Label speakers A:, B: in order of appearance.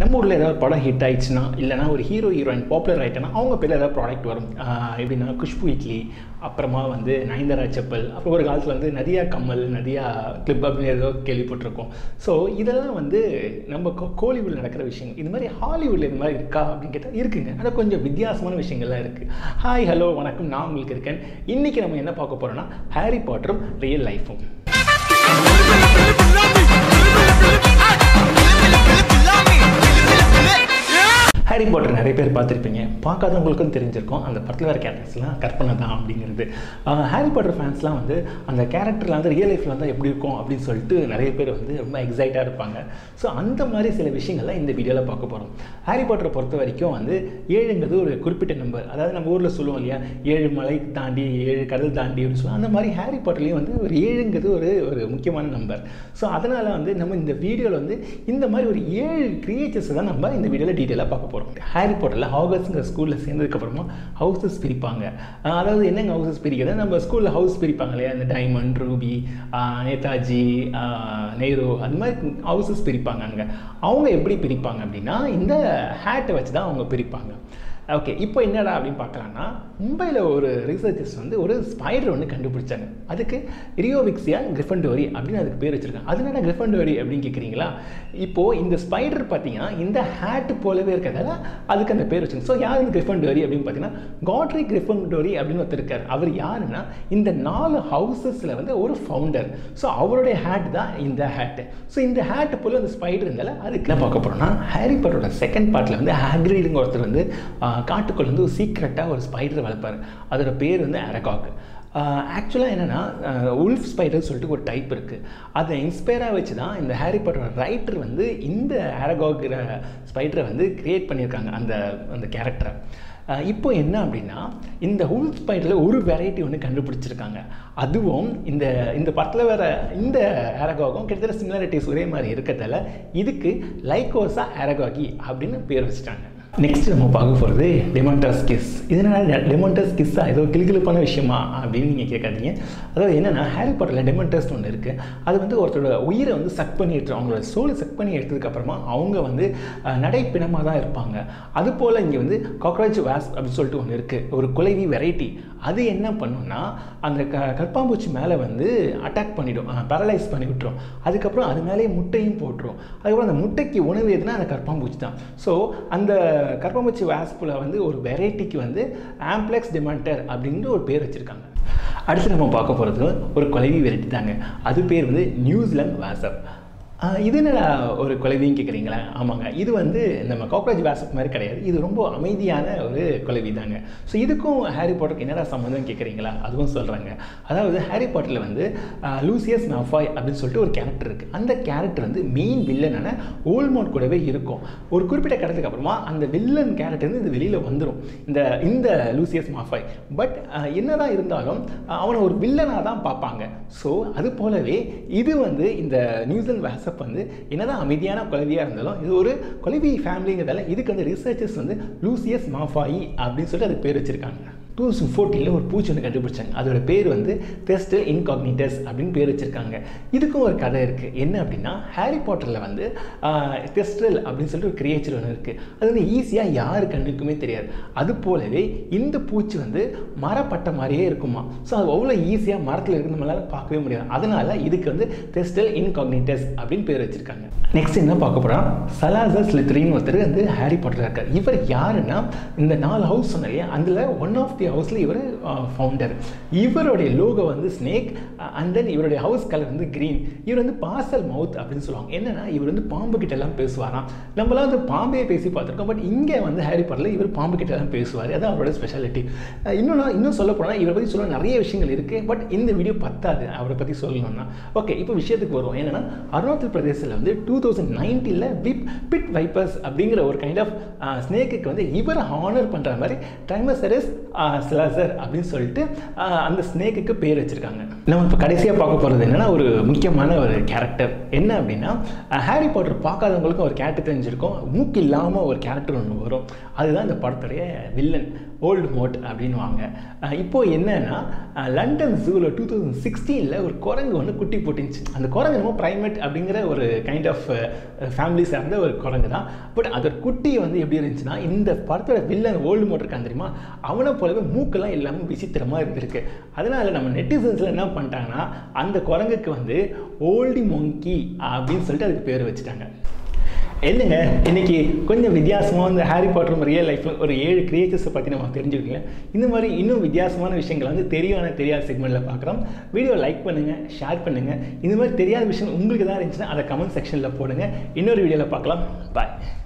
A: நம்ம ஊரில் ஏதாவது படம் ஹிட் ஆயிடுச்சுன்னா இல்லைனா ஒரு ஹீரோ ஹீரோயின் பாப்புலர் ஆகிட்டனா அவங்க பேரில் ஏதாவது ப்ராடக்ட் வரும் ஆஹ் எப்படின்னா குஷ்பு இட்லி அப்புறமா வந்து நயன்தாரா செப்பல் அப்புறம் ஒரு காலத்தில் வந்து நதியா கம்மல் நதியா கிளிப் அப்படின்னு ஏதோ கேள்விப்பட்டிருக்கோம் ஸோ இதெல்லாம் வந்து நம்ம கோ- கோலிவுட்ல நடக்கிற விஷயங்கள் இது மாதிரி ஹாலிவுட்ல இது மாதிரி இருக்கா அப்படின்னு கேட்டால் இருக்குங்க ஆனால் கொஞ்சம் வித்தியாசமான விஷயங்கள்லாம் இருக்குது ஹாய் ஹலோ வணக்கம் நான் உங்களுக்கு இருக்கேன் இன்றைக்கி நம்ம என்ன பார்க்க போகிறோம்னா ஹாரி பாட்டரும் ரியல் லைஃபும் ஹாரி பாட்டர் நிறைய பேர் பார்த்துருப்பீங்க பார்க்காதவங்களுக்கும் தெரிஞ்சிருக்கும் அந்த படத்தில் வர கேரக்டர்ஸ்லாம் கற்பனை தான் அப்படிங்கிறது ஆஹ் ஹாரி பாட்டர் ஃபேன்ஸ்லாம் வந்து அந்த கேரக்டரில் வந்து ரியல் லைஃப்பில் வந்தால் எப்படி இருக்கும் அப்படின்னு சொல்லிட்டு நிறைய பேர் வந்து ரொம்ப எக்ஸைட்டாக இருப்பாங்க ஸோ அந்த மாதிரி சில விஷயங்கள்லாம் இந்த வீடியோவில் பார்க்க போகிறோம் ஹாரி பாட்டரை பொறுத்த வரைக்கும் வந்து ஏழுங்கிறது ஒரு குறிப்பிட்ட நம்பர் அதாவது நம்ம ஊரில் சொல்லுவோம் இல்லையா ஏழு மலை தாண்டி ஏழு கடல் தாண்டி அப்படின்னு சொல்லுவோம் அந்த மாதிரி ஹாரி பாட்டர்லேயும் வந்து ஒரு ஏழுங்கிறது ஒரு ஒரு முக்கியமான நம்பர் ஸோ அதனால் வந்து நம்ம இந்த வீடியோவில் வந்து இந்த மாதிரி ஒரு ஏழு கிரியேச்சர்ஸ் தான் நம்ம இந்த வீடியோவில் டீட்டெயிலாக பார்க்க போகிறோம் ஹாரி பாட்டரில் ஹாகஸ்ங்கிற ஸ்கூலில் சேர்ந்ததுக்கப்புறமா ஹவுசஸ் பிரிப்பாங்க அஹ் அதாவது என்னங்க ஹவுசஸ் பிரிக்கிறது நம்ம ஸ்கூலில் ஹவுஸ் பிரிப்பாங்க இல்லையா இந்த டைமண்ட் ரூபி ஆஹ் நேதாஜி ஆஹ் நேரு அது மாதிரி ஹவுசஸ் பிரிப்பாங்க அங்கே அவங்க எப்படி பிரிப்பாங்க அப்படின்னா இந்த ஹேட்டை வச்சு தான் அவங்க பிரிப்பாங்க ஓகே இப்போ என்னடா அப்படின்னு பார்க்கலாம்னா மும்பையில் ஒரு ரிசர்ச்சர்ஸ் வந்து ஒரு ஸ்பைடர் ஒன்று கண்டுபிடிச்சாங்க அதுக்கு ரியோவிக்ஸியா கிரிஃபண்டோரி அப்படின்னு அதுக்கு பேர் வச்சிருக்காங்க அது என்ன கிரிஃபண்டோரி அப்படின்னு கேட்குறீங்களா இப்போது இந்த ஸ்பைடர் பார்த்தீங்கன்னா இந்த ஹேட் போலவே இருக்கிறதால அதுக்கு அந்த பேர் வச்சுருங்க ஸோ யார் இந்த கிரிஃபண்டோரி அப்படின்னு பார்த்தீங்கன்னா காட்ரி கிரிஃபண்டோரி அப்படின்னு ஒருத்தர் இருக்கார் அவர் யாருன்னா இந்த நாலு ஹவுசஸில் வந்து ஒரு ஃபவுண்டர் ஸோ அவருடைய ஹேட் தான் இந்த ஹேட் ஸோ இந்த ஹேட் போல இந்த ஸ்பைடர் இருந்தால அதுக்கு என்ன பார்க்க போகிறோம்னா ஹாரி பாட்டரோட செகண்ட் பார்ட்டில் வந்து ஹாக்ரிடுங்க ஒருத்தர் வந்து ஆஹ், காட்டுக்குள்ள வந்து ஒரு சீக்ரெட்டாக ஒரு ஸ்பைடர் வளர்ப்பார் அதோட பேர் வந்து அரகாக் ஆக்சுவலாக என்னென்னா உல்ஃப் ஸ்பைடர் சொல்லிட்டு ஒரு டைப் இருக்குது அதை இன்ஸ்பயராக வச்சு தான் இந்த ஹாரி பாட்டரோட ரைட்டர் வந்து இந்த அரகாகிற ஸ்பைடரை வந்து கிரியேட் பண்ணியிருக்காங்க அந்த அந்த கேரக்டரை இப்போ என்ன அப்படின்னா இந்த உல் ஸ்பைடரில் ஒரு வெரைட்டி ஒன்று கண்டுபிடிச்சிருக்காங்க அதுவும் இந்த இந்த படத்தில் வர இந்த அரகாகும் கிட்டத்தட்ட சிமிலாரிட்டிஸ் ஒரே மாதிரி இருக்கிறதால இதுக்கு லைகோசா அரகாகி அப்படின்னு பேர் வச்சுட்டாங்க நெக்ஸ்ட் நம்ம பார்க்க போகிறது டெமான்டஸ் கிஸ் இதனால் டெமான்டஸ் கிஸ்ஸா ஏதோ கிளுகிளுப்பான விஷயமா அப்படின்னு நீங்கள் கேட்காதீங்க அதாவது என்னென்னா ஹாரி பாட்டரில் டெமான்டஸ்ட் ஒன்று இருக்குது அது வந்து ஒருத்தரோட உயிரை வந்து சக் பண்ணி எடுத்து அவங்களோட சோலை சக் பண்ணி எடுத்ததுக்கப்புறமா அவங்க வந்து அஹ், நடைப்பிணமாக தான் இருப்பாங்க அது போல் இங்கே வந்து காக்ரோச் வாஸ் அப்படின்னு சொல்லிட்டு ஒன்று இருக்குது ஒரு குலைவி வெரைட்டி அது என்ன பண்ணுன்னா அந்த க கற்பாம்பூச்சி மேலே வந்து அட்டாக் பண்ணிடும் பேரலைஸ் பண்ணி விட்டுரும் அதுக்கப்புறம் அது மேலேயே முட்டையும் போட்டுரும் அதுக்கப்புறம் அந்த முட்டைக்கு உணவு எதுனா அந்த கற்பாம்பூச்சி தான் ஸோ அந்த கற்பாம்பூச்சி வாஸ்பில் வந்து ஒரு வெரைட்டிக்கு வந்து ஆம்ப்ளெக்ஸ் டிமாண்டர் அப்படின்ற ஒரு பேர் வச்சுருக்காங்க அடுத்து நம்ம பார்க்க போகிறது ஒரு குலைவி வெரைட்டி தாங்க அது பேர் வந்து நியூசிலாந்து வாசப் ஆஹ் இது என்னடா ஒரு குலவின்னு கேட்குறீங்களா ஆமாங்க இது வந்து நம்ம காக்ரோச் வாசப் மாதிரி கிடையாது இது ரொம்ப அமைதியான ஒரு குலவி தாங்க ஸோ இதுக்கும் ஹாரி பாட்டருக்கு என்னடா சம்மந்தம் கேட்குறீங்களா அதுவும் சொல்கிறாங்க அதாவது ஹாரி பாட்டரில் வந்து ஆஹ் லூசியஸ் மாஃபாய் அப்படின்னு சொல்லிட்டு ஒரு கேரக்டர் இருக்குது அந்த கேரக்டர் வந்து மெயின் வில்லனான ஓல்மோட் கூடவே இருக்கும் ஒரு குறிப்பிட்ட கடத்துக்கு அப்புறமா அந்த வில்லன் கேரக்டர் வந்து இது வெளியில் வந்துடும் இந்த இந்த லூசியஸ் மாஃபாய் பட் என்னதான் இருந்தாலும் ஆஹ் அவனை ஒரு வில்லனாக தான் பார்ப்பாங்க ஸோ அது போலவே இது வந்து இந்த நியூசிலாந்து வாசப் வந்து என்னதான் அமைதியான குலவியாக இருந்தாலும் இது ஒரு குலவி ஃபேமிலிங்கிறதால இதுக்கு வந்து ரிசர்ச்சர்ஸ் வந்து லூசியஸ் மாஃபாயி அப்படின்னு சொல்லிட்டு அதுக்கு பேர் வச்சிருக்காங்க டூ தௌசண்ட் ஃபோர்டீனில் ஒரு பூச்சி ஒன்று கண்டுபிடிச்சாங்க அதோட பேர் வந்து தெஸ்டல் இன்காக்னிட்டஸ் அப்படின்னு பேர் வச்சுருக்காங்க இதுக்கும் ஒரு கதை இருக்குது என்ன அப்படின்னா ஹாரி பாட்டரில் வந்து தெஸ்டல் அப்படின்னு சொல்லிட்டு ஒரு கிரியேச்சர் ஒன்று இருக்குது அது வந்து ஈஸியாக யாரு கண்ணுக்குமே தெரியாது அது போலவே இந்த பூச்சி வந்து மரப்பட்ட மாதிரியே இருக்குமா ஸோ அது அவ்வளோ ஈஸியாக மரத்தில் இருக்கு நம்மளால பார்க்கவே முடியாது அதனால இதுக்கு வந்து தெஸ்டல் இன்காக்னிட்டஸ் அப்படின்னு பேர் வச்சிருக்காங்க நெக்ஸ்ட் என்ன பார்க்க போகிறோம் சலாசர் ஸ்லித்ரின்னு ஒருத்தர் வந்து ஹாரி பாட்டர் இருக்கார் இவர் யாருன்னா இந்த நாலு ஹவுஸ் சொன்ன இல்லையா அதில் ஒன் ஆஃப் தி ஹவுஸில் இவர் ஃபவுண்டர் இவருடைய லோகோ வந்து ஸ்னேக் அண்ட் தென் இவருடைய ஹவுஸ் கலர் வந்து க்ரீன் இவர் வந்து பார்சல் மவுத் அப்படின்னு சொல்லுவாங்க என்னன்னா இவர் வந்து பாம்பு கிட்ட எல்லாம் பேசுவாராம் நம்மளாம் வந்து பாம்பே பேசி பார்த்துருக்கோம் பட் இங்கே வந்து ஹாரி பாட்டரில் இவர் பாம்பு கிட்ட எல்லாம் பேசுவார் அதான் அவரோட ஸ்பெஷாலிட்டி இன்னும் இன்னும் சொல்ல போனால் இவரை பற்றி சொல்ல நிறைய விஷயங்கள் இருக்குது பட் இந்த வீடியோ பத்தாது அவரை பற்றி சொல்லணும்னா ஓகே இப்போ விஷயத்துக்கு வருவோம் என்னன்னா அருணாச்சல் பிரதேசத்தில் வந்து டூ தௌசண்ட் நைன்டீனில் விப் பிட் வைப்பர்ஸ் அப்படிங்கிற ஒரு கைண்ட் ஆஃப் ஸ்னேக்குக்கு வந்து இவரை ஹானர் பண்ணுற மாதிரி ட்ரைமசரஸ் ஸ்லாசர் அப்படின்னு சொல்லிட்டு ஆஹ், அந்த ஸ்னேக்குக்கு பேர் வச்சுருக்காங்க நம்ம இப்போ கடைசியாக பார்க்க போகிறது என்னன்னா ஒரு முக்கியமான ஒரு கேரக்டர் என்ன அப்படின்னா அஹ், ஹாரி பாட்டர் பார்க்காதவங்களுக்கும் ஒரு கேரக்டர் தெரிஞ்சிருக்கும் மூக்கு இல்லாமல் ஒரு கேரக்டர் ஒன்று வரும் அதுதான் இந்த படத்துடைய வில்லன் ஓல்டு மோட் அப்படின்வாங்க அஹ் இப்போ என்னன்னா அஹ் லண்டன் ஜூவில் டூ தௌசண்ட் சிக்ஸ்டீனில் ஒரு குரங்கு வந்து குட்டி போட்டுச்சு அந்த குரங்கு என்னமோ ப்ரைமேட் அப்படிங்கிற ஒரு கைண்ட் ஆஃப் ஃபேமிலி சார்ந்த ஒரு குரங்கு தான் பட் அதோட குட்டி வந்து எப்படி இருந்துச்சுன்னா இந்த படத்தோட வில்லன் ஓல்டு மோட் இருக்கான் தெரியுமா அவனை போலவே மூக்கெல்லாம் இல்லாமல் விசித்திரமாக இருந்திருக்கு அதனால நம்ம நெட்டிசன்ஸில் என்ன பண்ணிட்டாங்கன்னா அந்த குரங்குக்கு வந்து ஓல்டி மொங்கி அப்படின்னு சொல்லிட்டு அதுக்கு பேர் வச்சுட்டாங்க என்னங்க இன்னைக்கு கொஞ்சம் வித்தியாசமாக இந்த ஹாரி பாட்டர் ரியல் லைஃப்பில் ஒரு ஏழு கிரியேச்சர்ஸை பற்றி நம்ம தெரிஞ்சுக்கல இந்த மாதிரி இன்னும் வித்தியாசமான விஷயங்களை வந்து தெரியாத தெரியாத செக்மெண்ட்டில் பார்க்குறோம் வீடியோ லைக் பண்ணுங்கள் ஷேர் பண்ணுங்கள் இந்த மாதிரி தெரியாத விஷயம் உங்களுக்கு தான் இருந்துச்சுன்னா அதை கமெண்ட் செக்ஷனில் போடுங்க இன்னொரு வீடியோவில் பார்க்கலாம் பாய்